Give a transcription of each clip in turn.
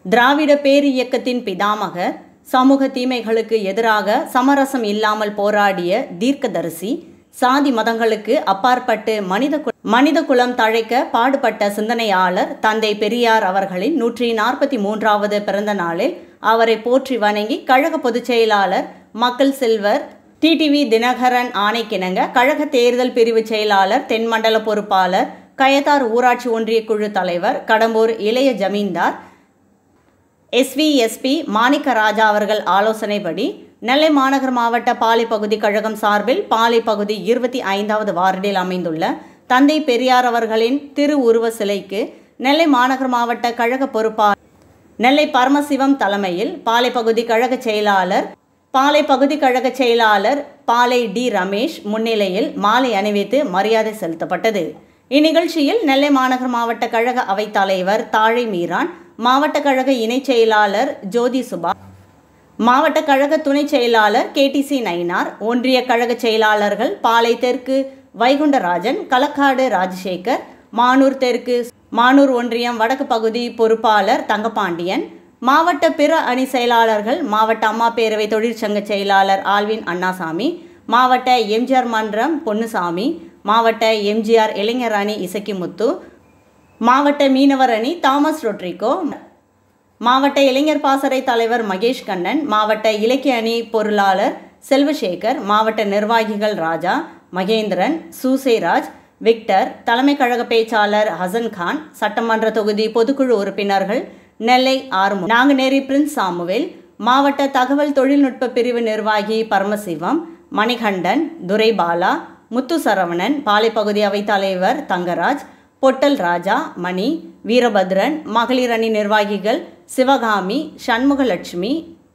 திராவிட பேர் இயக்கத்தின் பிதாமகர் சமூக தீமைகளுக்கு எதிராக சமரசம் இல்லாமல் போராடிய தீர்க்கதரிசி சாதி மதங்களுக்கு அப்பாற்பட்டு மனித கு- மனித குலம் தழைக்க பாடுபட்ட சிந்தனையாளர் தந்தை பெரியார் அவர்களின் நூற்றி நாற்பத்தி மூன்றாவது பிறந்த நாளில் அவரை போற்றி வணங்கி கழக பொதுச் செயலாளர் மக்கள் செல்வர் டிடிவி தினகரன் ஆணைக்கிணங்க கழக தேர்தல் பிரிவு செயலாளர் தென்மண்டல பொறுப்பாளர் கயத்தார் ஊராட்சி ஒன்றிய குழு தலைவர் கடம்பூர் இளைய ஜமீன்தார் எஸ்விஎஸ்பி மாணிக்க ராஜா அவர்கள் ஆலோசனைப்படி நெல்லை மாநகர் மாவட்ட பாலை பகுதி கழகம் சார்பில் பாலை பகுதி இருபத்தி ஐந்தாவது வார்டில் அமைந்துள்ள தந்தை பெரியார் அவர்களின் திரு உருவ சிலைக்கு நெல்லை மாநகர் மாவட்ட கழக பொறுப்பாளர் நெல்லை பரமசிவம் தலைமையில் பாலை பகுதி கழக செயலாளர் பாலை பகுதி கழக செயலாளர் பாலை டி ரமேஷ் முன்னிலையில் மாலை அணிவித்து மரியாதை செலுத்தப்பட்டது இந்நிகழ்ச்சியில் நெல்லை மாநகர் மாவட்ட கழக அவைத் தலைவர் தாழை மீரான் மாவட்ட கழக இணைச் செயலாளர் ஜோதி சுபா மாவட்ட கழக துணை செயலாளர் கேடிசி நயினார் ஒன்றிய கழக செயலாளர்கள் பாலை தெற்கு வைகுண்டராஜன் களக்காடு ராஜசேகர் மானூர் தெற்கு மானூர் ஒன்றியம் வடக்கு பகுதி பொறுப்பாளர் தங்கபாண்டியன் மாவட்ட பிற அணி செயலாளர்கள் மாவட்ட அம்மா பேரவை தொழிற்சங்க செயலாளர் ஆல்வின் அண்ணாசாமி மாவட்ட எம்ஜிஆர் மன்றம் பொன்னுசாமி மாவட்ட எம்ஜிஆர் இளைஞர் அணி இசக்கிமுத்து மாவட்ட மீனவர் அணி தாமஸ் ரொட்ரிகோ மாவட்ட இளைஞர் பாசறை தலைவர் மகேஷ் கண்ணன் மாவட்ட இலக்கிய அணி பொருளாளர் செல்வசேகர் மாவட்ட நிர்வாகிகள் ராஜா மகேந்திரன் சூசேராஜ் விக்டர் தலைமை கழக பேச்சாளர் ஹசன் கான் சட்டமன்ற தொகுதி பொதுக்குழு உறுப்பினர்கள் நெல்லை ஆறுமு நாங்குநேரி பிரின்ஸ் சாமுவேல் மாவட்ட தகவல் தொழில்நுட்ப பிரிவு நிர்வாகி பரமசிவம் மணிகண்டன் துரைபாலா முத்து சரவணன் பாலைப்பகுதி அவைத் தலைவர் தங்கராஜ் பொட்டல் ராஜா மணி வீரபத்ரன் மகளிர் அணி நிர்வாகிகள் சிவகாமி சண்முகலட்சுமி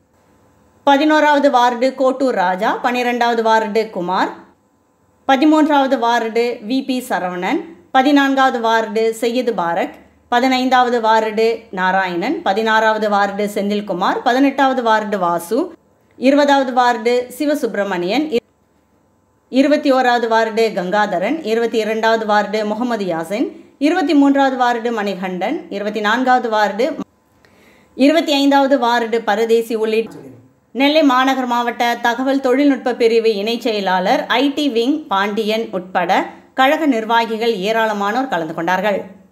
பதினோராவது வார்டு கோட்டூர் ராஜா பன்னிரெண்டாவது வார்டு குமார் பதிமூன்றாவது வார்டு விபி சரவணன் பதினான்காவது வார்டு செய்யது பாரக் பதினைந்தாவது வார்டு நாராயணன் பதினாறாவது வார்டு செந்தில்குமார் பதினெட்டாவது வார்டு வாசு இருபதாவது வார்டு சிவசுப்பிரமணியன் இ- இருபத்தி ஓராவது வார்டு கங்காதரன் இருபத்தி இரண்டாவது வார்டு முகமது யாசின் இருபத்தி மூன்றாவது வார்டு மணிகண்டன் இருபத்தி நான்காவது வார்டு இருபத்தி ஐந்தாவது வார்டு பரதேசி உள்ளிட்ட நெல்லை மாநகர் மாவட்ட தகவல் தொழில்நுட்ப பிரிவு இணைச் செயலாளர் ஐடி விங் பாண்டியன் உட்பட கழக நிர்வாகிகள் ஏராளமானோர் கலந்து கொண்டார்கள்